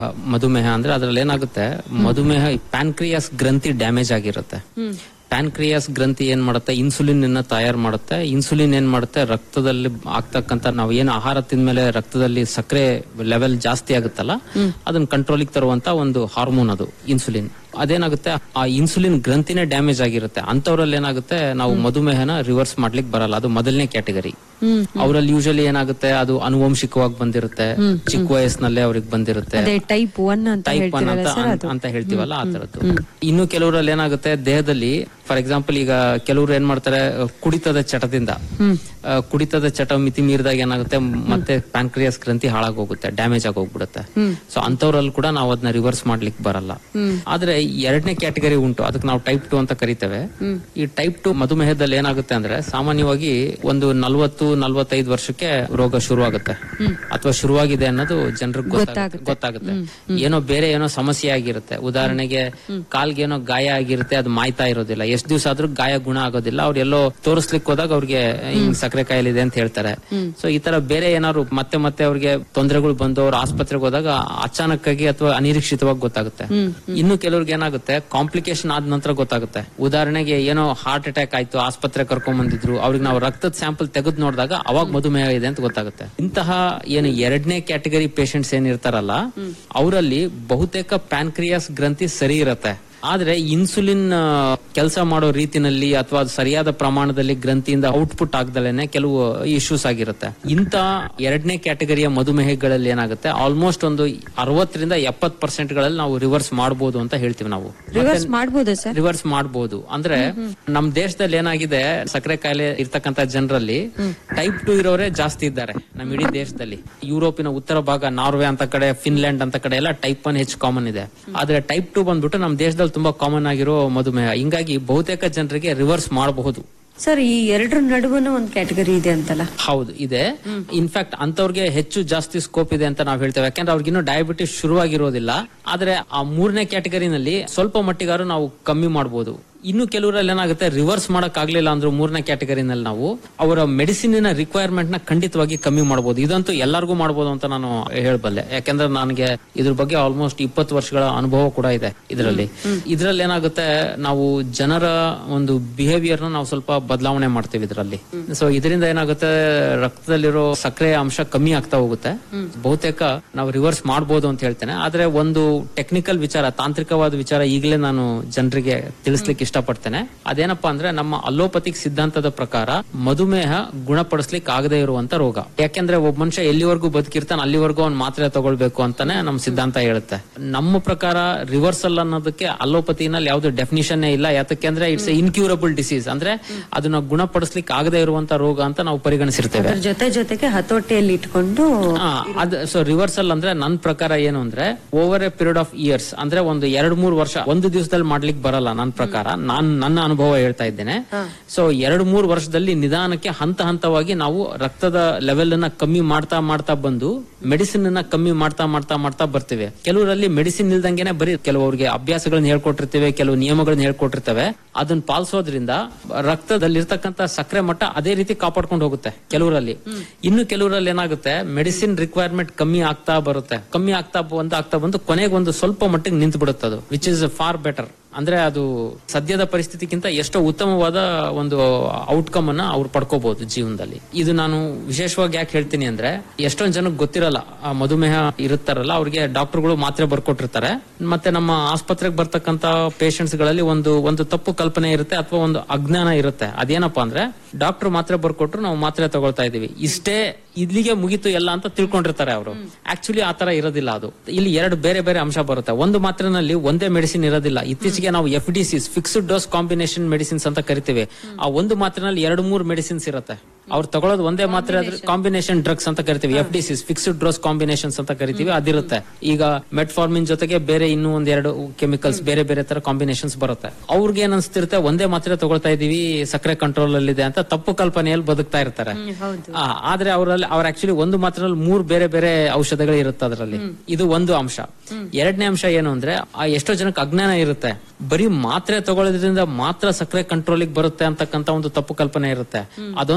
ಆ, ಮಧುಮೇಹ ಅಂದ್ರೆ ಅದ್ರಲ್ಲಿ ಏನಾಗುತ್ತೆ ಮಧುಮೇಹ ಪ್ಯಾನ್ಕ್ರಿಯಾಸ್ ಗ್ರಂಥಿ ಡ್ಯಾಮೇಜ್ ಆಗಿರುತ್ತೆ ಪ್ಯಾನ್ಕ್ರಿಯಾಸ್ ಗ್ರಂಥಿ ಏನ್ ಮಾಡುತ್ತೆ ಇನ್ಸುಲಿನ್ ಅನ್ನ ತಯಾರು ಮಾಡುತ್ತೆ ಇನ್ಸುಲಿನ್ ಏನ್ ಮಾಡುತ್ತೆ ರಕ್ತದಲ್ಲಿ ಆಗ್ತಕ್ಕಂತ ನಾವು ಏನು ಆಹಾರ ತಿಂದ್ಮೇಲೆ ರಕ್ತದಲ್ಲಿ ಸಕ್ಕರೆ ಲೆವೆಲ್ ಜಾಸ್ತಿ ಆಗುತ್ತಲ್ಲ ಅದನ್ನ ಕಂಟ್ರೋಲಿಗೆ ತರುವಂತ ಒಂದು ಹಾರ್ಮೋನ್ ಅದು ಇನ್ಸುಲಿನ್ ಅದೇನಾಗುತ್ತೆ ಆ ಇನ್ಸುಲಿನ್ ಗ್ರಂಥಿನೇ ಡ್ಯಾಮೇಜ್ ಆಗಿರುತ್ತೆ ಅಂತವ್ರಲ್ಲಿ ಏನಾಗುತ್ತೆ ನಾವು ಮಧುಮೇಹನ ರಿವರ್ಸ್ ಮಾಡ್ಲಿಕ್ಕೆ ಬರಲ್ಲ ಅದು ಮೊದಲನೇ ಕ್ಯಾಟಗರಿ ಅವರಲ್ಲಿ ಯೂಶಲಿ ಏನಾಗುತ್ತೆ ಅದು ಅನುವಂಶಿಕವಾಗಿ ಬಂದಿರುತ್ತೆ ಚಿಕ್ಕ ವಯಸ್ಸಿನಲ್ಲೇ ಅವ್ರಿಗೆ ಬಂದಿರುತ್ತೆ ಅದೇ ಟೈಪ್ ಒನ್ ಅಂತ ಟೈಪ್ ಒನ್ ಹೇಳ್ತೀರಲ್ಲ ಅಂತ ಸರ್ ಅನ್- ಅದು ಅಂತ ಹೇಳ್ತೀವಲ್ಲ ಆ ತರದ್ದು ಇನ್ನು ಕೆಲವರಲ್ಲಿ ಏನಾಗುತ್ತೆ ದೇಹದಲ್ಲಿ ಫಾರ್ ಎಕ್ಸಾಂಪಲ್ ಈಗ ಕೆಲವರು ಏನ್ ಮಾಡ್ತಾರೆ ಅಹ್, ಕುಡಿತದ ಚಟದಿಂದ ಅಹ್, ಕುಡಿತದ ಚಟ ಮಿತಿ ಮೀರಿದಾಗ ಏನಾಗುತ್ತೆ ಮತ್ತೆ ಪ್ಯಾನ್ಕ್ರಿಯಾಸ್ ಗ್ರಂಥಿ ಹಾಳಾಗೋಗುತ್ತೆ ಡ್ಯಾಮೇಜ್ ಆಗೋಗ್ಬಿಡುತ್ತೆ ಸೊ ಅಂತವ್ರಲ್ಲಿ ಕೂಡ ನಾವು ಅದನ್ನ ರಿವರ್ಸ್ ಮಾಡ್ಲಿಕ್ಕೆ ಬರಲ್ಲ ಆದ್ರೆ ಎರಡನೇ ಕ್ಯಾಟಗರಿ ಉಂಟು ಅದಕ್ಕೆ ನಾವು ಟೈಪ್ ಟು ಅಂತ ಕರಿತೇವೆ ಈ ಟೈಪ್ ಟು ಮಧುಮೇಹದಲ್ಲಿ ಏನಾಗುತ್ತೆ ಅಂದ್ರೆ ಸಾಮಾನ್ಯವಾಗಿ ಒಂದು ನಲ್ವತ್ತು ನಲ್ವತ್ತೈದು ವರ್ಷಕ್ಕೆ ರೋಗ ಶುರುವಾಗುತ್ತೆ ಅಥವಾ ಶುರುವಾಗಿದೆ ಅನ್ನೋದು ಜನರಿಗೆ ಗೊತ್ತಾಗುತ್ತೆ ಗೊತ್ತಾಗುತ್ತೆ ಏನೋ ಬೇರೆ ಏನೋ ಸಮಸ್ಯೆ ಆಗಿರುತ್ತೆ ಉದಾಹರಣೆಗೆ ಕಾಲ್ಗೆ ಏನೋ ಗಾಯ ಆಗಿರುತ್ತೆ ಅದು ಮಾಯ್ತಾ ಇರೋದಿಲ್ಲ ಎಷ್ಟ್ ದಿವಸ ಆದ್ರೂ ಗಾಯ ಗುಣ ಆಗೋದಿಲ್ಲ ಅವ್ರು ಎಲ್ಲೋ ತೋರಿಸ್ಲಿಕ್ಕೆ ಹೋದಾಗ ಅವ್ರಿಗೆ ಹಿಂಗ್ ಸಕ್ಕರೆ ಕಾಯಿಲೆ ಇದೆ ಅಂತ ಹೇಳ್ತಾರೆ ಸೊ ಈ ತರ ಬೇರೆ ಏನಾದ್ರು ಮತ್ತೆ ಮತ್ತೆ ಅವ್ರಿಗೆ ತೊಂದರೆಗಳು ಬಂದು ಅವ್ರು ಆಸ್ಪತ್ರೆಗೆ ಹೋದಾಗ ಅಚಾನಕ್ ಆಗಿ ಅಥವಾ ಅನಿರೀಕ್ಷಿತವಾಗಿ ಗೊತ್ತಾಗುತ್ತೆ ಇನ್ನು ಕೆಲವ್ರಿಗೆ ಏನಾಗುತ್ತೆ ಕಾಂಪ್ಲಿಕೇಶನ್ ಆದ ನಂತರ ಗೊತ್ತಾಗುತ್ತೆ ಉದಾಹರಣೆಗೆ ಏನೋ ಹಾರ್ಟ್ ಅಟ್ಯಾಕ್ ಆಯ್ತು ಆಸ್ಪತ್ರೆ ಕರ್ಕೊಂಡ್ ಬಂದಿದ್ರು ಅವ್ರಿಗೆ ನಾವು ರಕ್ತದ ಸ್ಯಾಂಪಲ್ ತೆಗೆದು ನೋಡಿದಾಗ ಅವಾಗ ಮಧುಮೇಹ ಇದೆ ಅಂತ ಗೊತ್ತಾಗುತ್ತೆ ಇಂತಹ ಏನು ಎರಡನೇ ಕ್ಯಾಟಗರಿ ಪೇಷಂಟ್ಸ್ ಏನಿರ್ತಾರಲ್ಲ ಅವರಲ್ಲಿ ಬಹುತೇಕ ಪ್ಯಾನ್ಕ್ರಿಯಾಸ್ ಗ್ರಂಥಿ ಸರಿ ಇರತ್ತೆ ಆದ್ರೆ ಇನ್ಸುಲಿನ್ ಕೆಲಸ ಮಾಡೋ ರೀತಿನಲ್ಲಿ ಅಥವಾ ಅದು ಸರಿಯಾದ ಪ್ರಮಾಣದಲ್ಲಿ ಗ್ರಂಥಿಯಿಂದ ಔಟ್ಪುಟ್ ಆಗದಲೇನೆ ಕೆಲವು ಇಶ್ಯೂಸ್ ಆಗಿರುತ್ತೆ ಇಂತ ಎರಡನೇ ಕ್ಯಾಟಗರಿಯ ಮಧುಮೇಹಗಳಲ್ಲಿ ಏನಾಗುತ್ತೆ ಆಲ್ಮೋಸ್ಟ್ ಒಂದು ಅರವತ್ತರಿಂದ ಎಪ್ಪತ್ ಪರ್ಸೆಂಟ್ ಗಳಲ್ಲಿ ನಾವು ರಿವರ್ಸ್ ಮಾಡಬಹುದು ಅಂತ ಹೇಳ್ತೀವಿ ನಾವು ರಿವರ್ಸ್ ಮಾಡ್ಬೋದಾ ಸರ್ ರಿವರ್ಸ್ ಮಾಡಬಹುದು ಅಂದ್ರೆ ನಮ್ ದೇಶದಲ್ಲಿ ಏನಾಗಿದೆ ಸಕ್ಕರೆ ಕಾಯಿಲೆ ಇರ್ತಕ್ಕಂತ ಜನರಲ್ಲಿ ಟೈಪ್ ಟು ಇರೋರೇ ಜಾಸ್ತಿ ಇದ್ದಾರೆ ನಮ್ ಇಡೀ ದೇಶದಲ್ಲಿ ಯುರೋಪಿನ ಉತ್ತರ ಭಾಗ ನಾರ್ವೆ ಅಂತ ಕಡೆ ಫಿನ್ಲ್ಯಾಂಡ್ ಅಂತ ಕಡೆ ಎಲ್ಲ ಟೈಪ್ ಒನ್ ಹೆಚ್ಚು ಕಾಮನ್ ಇದೆ ಆದ್ರೆ ಟೈಪ್ ಟು ಬಂದ್ಬಿಟ್ಟು ನಮ್ ದೇಶದಲ್ಲಿ ತುಂಬಾ ಕಾಮನ್ ಆಗಿರೋ ಮಧುಮೇಹ ಹಿಂಗಾಗಿ ಬಹುತೇಕ ಜನರಿಗೆ ರಿವರ್ಸ್ ಮಾಡಬಹುದು ಸರ್ ಈ ಎರಡರ ನಡುವನು ಒಂದು ಕ್ಯಾಟಗರಿ ಇದೆ ಅಂತಲ್ಲ ಹೌದು ಇದೆ ಇನ್ಫ್ಯಾಕ್ಟ್ ಅಂತವ್ರಿಗೆ ಹೆಚ್ಚು ಜಾಸ್ತಿ ಸ್ಕೋಪ್ ಇದೆ ಅಂತ ನಾವು ಹೇಳ್ತೇವೆ ಯಾಕಂದ್ರೆ ಅವ್ರಿಗಿನ್ನೂ ಡಯಾಬಿಟಿಸ್ ಶುರುವಾಗಿರೋದಿಲ್ಲ ಆದ್ರೆ ಆ ಮೂರನೇ ಕ್ಯಾಟಗರಿನಲ್ಲಿ ಸ್ವಲ್ಪ ಮಟ್ಟಿಗಾರು ನಾವು ಕಮ್ಮಿ ಮಾಡಬಹುದು ಇನ್ನು ಕೆಲವರಲ್ಲಿ ಏನಾಗುತ್ತೆ ರಿವರ್ಸ್ ಮಾಡಕ್ ಆಗ್ಲಿಲ್ಲ ಅಂದ್ರೂ ಮೂರನೇ ಕ್ಯಾಟಗರಿನಲ್ಲಿ ನಾವು ಅವರ ಮೆಡಿಸಿನಿನ ರಿಕ್ವೈರ್ಮೆಂಟ್ ನ ಖಂಡಿತವಾಗಿ ಕಮ್ಮಿ ಮಾಡಬಹುದು ಇದಂತೂ ಎಲ್ಲರಿಗೂ ಮಾಡಬಹುದು ಅಂತ ನಾನು ಹೇಳಬಲ್ಲೆ ಯಾಕಂದ್ರೆ ನನಗೆ ಇದ್ರ ಬಗ್ಗೆ ಆಲ್ಮೋಸ್ಟ್ ಇಪ್ಪತ್ತು ವರ್ಷಗಳ ಅನುಭವ ಕೂಡ ಇದೆ ಇದರಲ್ಲಿ ಇದ್ರಲ್ಲಿ ಏನಾಗುತ್ತೆ ನಾವು ಜನರ ಒಂದು ಬಿಹೇವಿಯರ್ ನ ನಾವು ಸ್ವಲ್ಪ ಬದಲಾವಣೆ ಮಾಡ್ತೀವಿ ಇದರಲ್ಲಿ ಸೊ ಇದರಿಂದ ಏನಾಗುತ್ತೆ ರಕ್ತದಲ್ಲಿರೋ ಸಕ್ಕರೆ ಅಂಶ ಕಮ್ಮಿ ಆಗ್ತಾ ಹೋಗುತ್ತೆ ಬಹುತೇಕ ನಾವು ರಿವರ್ಸ್ ಮಾಡಬಹುದು ಅಂತ ಹೇಳ್ತೇನೆ ಆದ್ರೆ ಒಂದು ಟೆಕ್ನಿಕಲ್ ವಿಚಾರ ತಾಂತ್ರಿಕವಾದ ವಿಚಾರ ಈಗಲೇ ನಾನು ಜನರಿಗೆ ತಿಳಿಸ್ಲಿಕ್ಕೆ ಇಷ್ಟಪಡ್ತೇನೆ ಅದೇನಪ್ಪಾ ಅಂದ್ರೆ ನಮ್ಮ ಅಲೋಪತಿಕ್ ಸಿದ್ಧಾಂತದ ಪ್ರಕಾರ ಮಧುಮೇಹ ಗುಣಪಡಿಸ್ಲಿಕ್ಕೆ ಆಗದೆ ಇರುವಂತ ರೋಗ ಯಾಕೆಂದ್ರೆ ಒಬ್ಬ ಮನುಷ್ಯ ಎಲ್ಲಿವರೆಗೂ ಬದುಕಿರ್ತಾನೆ ಅಲ್ಲಿವರೆಗೂ ಅವ್ನು ಮಾತ್ರೆ ತಗೊಳ್ಬೇಕು ಅಂತಾನೆ ನಮ್ಮ ಸಿದ್ಧಾಂತ ಹೇಳುತ್ತೆ ನಮ್ಮ ಪ್ರಕಾರ ರಿವರ್ಸಲ್ ಅನ್ನೋದಕ್ಕೆ ಅಲೋಪತಿನಲ್ಲಿ ಯಾವ್ದು ಡೆಫಿನಿಷನ್ ಇಲ್ಲ ಯಾತಕ್ಕೆ ಅಂದ್ರೆ ಇಟ್ಸ್ ಇನ್ಕ್ಯೂರಬಲ್ ಡಿಸೀಸ್ ಅಂದ್ರೆ ಅದನ್ನ ಗುಣಪಡಿಸ್ಲಿಕ್ಕೆ ಆಗದೆ ಇರುವಂತ ರೋಗ ಅಂತ ನಾವು ಪರಿಗಣಿಸಿರ್ತೇವೆ ಅದ್ರ ಜೊತೆ ಜೊತೆಗೆ ಹತೋಟಿಯಲ್ಲಿ ಇಟ್ಕೊಂಡು ಆ, ಅದ್ ಸೊ ರಿವರ್ಸಲ್ ಅಂದ್ರೆ ನನ್ ಪ್ರಕಾರ ಏನು ಅಂದ್ರೆ over a period of years ಅಂದ್ರೆ ಒಂದು ಎರಡ್ ಮೂರ್ ವರ್ಷ ಒಂದು ದಿವಸದಲ್ಲಿ ಮಾಡ್ಲಿಕ್ಕೆ ಬರಲ್ಲ ನನ್ನ ಪ್ರಕಾರ ನಾನ್ ನನ್ನ ಅನುಭವ ಹೇಳ್ತಾ ಇದ್ದೇನೆ ಸೊ ಎರಡ್ ಮೂರ್ ವರ್ಷದಲ್ಲಿ ನಿಧಾನಕ್ಕೆ ಹಂತ ಹಂತವಾಗಿ ನಾವು ರಕ್ತದ ಲೆವೆಲ್ ಅನ್ನ ಕಮ್ಮಿ ಮಾಡ್ತಾ ಮಾಡ್ತಾ ಬಂದು ಮೆಡಿಸಿನ್ ಅನ್ನ ಕಮ್ಮಿ ಮಾಡ್ತಾ ಮಾಡ್ತಾ ಮಾಡ್ತಾ ಬರ್ತೀವಿ ಕೆಲವರಲ್ಲಿ ಮೆಡಿಸಿನ್ ಇಲ್ದಂಗೆನೆ ಬರೀ ಕೆಲವರಿಗೆ ಅಭ್ಯಾಸಗಳನ್ನ ಹೇಳ್ಕೊಟ್ಟಿರ್ತೇವೆ ಕೆಲವು ನಿಯಮಗಳನ್ನ ಹೇಳ್ಕೊಟ್ಟಿರ್ತೇವೆ ಅದನ್ನ ಪಾಲಿಸೋದ್ರಿಂದ ರಕ್ತದಲ್ಲಿರ್ತಕ್ಕಂತ ಸಕ್ಕರೆ ಮಟ್ಟ ಅದೇ ರೀತಿ ಕಾಪಾಡ್ಕೊಂಡು ಹೋಗುತ್ತೆ ಕೆಲವರಲ್ಲಿ ಇನ್ನು ಕೆಲವರಲ್ಲಿ ಏನಾಗುತ್ತೆ ಮೆಡಿಸಿನ್ ರಿಕ್ವೈರ್ಮೆಂಟ್ ಕಮ್ಮಿ ಆಗ್ತಾ ಬರುತ್ತೆ ಕಮ್ಮಿ ಆಗ್ತಾ ಬಂದು ಆಗ್ತಾ ಬಂದು ಕೊನೆಗೆ ಒಂದು ಸ್ವಲ್ಪ ಮಟ್ಟಿಗೆ ನಿಂತು ಬಿಡುತ್ತೆ ಅದು ವಿಚ್ ಇಸ್ ಫಾರ್ ಬೆಟರ್ ಅಂದ್ರೆ ಅದು ಸದ್ಯದ ಪರಿಸ್ಥಿತಿಗಿಂತ ಎಷ್ಟೋ ಉತ್ತಮವಾದ ಒಂದು ಔಟ್ಕಮ್ ಅನ್ನ ಅವ್ರು ಪಡ್ಕೋಬಹುದು ಜೀವನದಲ್ಲಿ ಇದು ನಾನು ವಿಶೇಷವಾಗಿ ಯಾಕೆ ಹೇಳ್ತೀನಿ ಅಂದ್ರೆ ಎಷ್ಟೊಂದ್ ಜನಕ್ಕೆ ಗೊತ್ತಿರಲ್ಲ ಆ ಮಧುಮೇಹ ಇರುತ್ತಾರಲ್ಲ ಅವ್ರಿಗೆ ಡಾಕ್ಟರ್ಗಳು ಮಾತ್ರೆ ಬರ್ಕೊಟ್ಟಿರ್ತಾರೆ ಮತ್ತೆ ನಮ್ಮ ಆಸ್ಪತ್ರೆಗೆ ಬರ್ತಕ್ಕಂತ ಪೇಷಂಟ್ಸ್ ಗಳಲ್ಲಿ ಒಂದು ಒಂದು ತಪ್ಪು ಕಲ್ಪನೆ ಇರುತ್ತೆ ಅಥವಾ ಒಂದು ಅಜ್ಞಾನ ಇರುತ್ತೆ ಅದೇನಪ್ಪಾ ಅಂದ್ರೆ ಡಾಕ್ಟರ್ ಮಾತ್ರೆ ಬರ್ಕೊಟ್ರು ನಾವು ಮಾತ್ರೆ ತಗೊಳ್ತಾ ಇದೀವಿ ಇಷ್ಟೇ ಇಲ್ಲಿಗೆ ಮುಗೀತು ಎಲ್ಲ ಅಂತ ತಿಳ್ಕೊಂಡಿರ್ತಾರೆ ಅವರು ಆಕ್ಚುಲಿ ಆತರ ಇರೋದಿಲ್ಲ ಅದು ಇಲ್ಲಿ ಎರಡು ಬೇರೆ ಬೇರೆ ಅಂಶ ಬರುತ್ತೆ ಒಂದು ಮಾತ್ರೆನಲ್ಲಿ ಒಂದೇ ಮೆಡಿಸಿನ್ ಇರೋದಿಲ್ಲ ಇತ್ತೀಚೆಗೆ ನಾವು F D C's fixed dose combination medicines ಅಂತ ಕರಿತೀವಿ ಆ ಒಂದು ಮಾತ್ರೆನಲ್ಲಿ ಎರಡು ಮೂರು ಮೆಡಿಸಿನ್ಸ್ ಇರುತ್ತೆ ಅವ್ರು ತಗೊಳ್ಳೋದು ಒಂದೇ ಮಾತ್ರೆ ಆದ್ರೆ ಕಾಂಬಿನೇಷನ್ ಡ್ರಗ್ಸ್ ಅಂತ ಕರಿತೀವಿ F D C's fixed dose combinations ಅಂತ ಕರಿತೀವಿ ಅದಿರುತ್ತೆ ಈಗ ಮೆಟ್ಫಾರ್ಮಿನ್ ಜೊತೆಗೆ ಬೇರೆ ಇನ್ನೂ ಒಂದೆರಡು ಕೆಮಿಕಲ್ಸ್ ಬೇರೆ ಬೇರೆ ತರ ಕಾಂಬಿನೇಷನ್ಸ್ ಬರುತ್ತೆ ಅವ್ರಿಗೆ ಏನ್ ಅನ್ಸ್ತಿರುತ್ತೆ ಒಂದೇ ಮಾತ್ರೆ ತಗೊಳ್ತಾ ಇದೀವಿ ಸಕ್ಕರೆ ಕಂಟ್ರೋಲ್ ಅಲ್ಲಿ ಇದೆ ಅಂತ ತಪ್ಪು ಕಲ್ಪನೆಯಲ್ಲಿ ಬದುಕ್ತಾ ಇರ್ತಾರೆ ಆ, ಆದ್ರೆ ಅವರಲ್ಲಿ ಅವ್ರ ಆಕ್ಚುಲಿ ಒಂದು ಮಾತ್ರಲ್ಲಿ ಮೂರ್ ಬೇರೆ ಬೇರೆ ಔಷಧಗಳು ಇರುತ್ತೆ ಅದರಲ್ಲಿ ಇದು ಒಂದು ಅಂಶ ಎರಡನೇ ಅಂಶ ಏನು ಅಂದ್ರೆ ಆ ಎಷ್ಟೋ ಜನಕ್ಕೆ ಅಜ್ಞಾನ ಇರುತ್ತೆ ಬರೀ ಮಾತ್ರೆ ತಗೊಳ್ಳೋದ್ರಿಂದ ಮಾತ್ರ ಸಕ್ಕರೆ ಕಂಟ್ರೋಲಿಗೆ ಬರುತ್ತೆ ಅಂತಕ್ಕಂತ ಒಂದು ತಪ್ಪು ಕಲ್ಪನೆ ಇರುತ್ತೆ ಅದೊಂದೇ ಅಲ್ಲ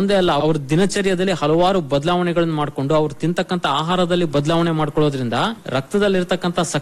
ಅವ್ರ ದಿನಚರ್ಯದಲ್ಲಿ ಹಲವಾರು ಬದಲಾವಣೆಗಳನ್ನ ಮಾಡ್ಕೊಂಡು ಅವ್ರು ತಿಂತಕ್ಕಂತ ಆಹಾರದಲ್ಲಿ ಬದಲಾವಣೆ ಮಾಡ್ಕೊಳ್ಳೋದ್ರಿಂದ ರಕ್ತದಲ್ಲಿರ್ತಕ್ಕಂತ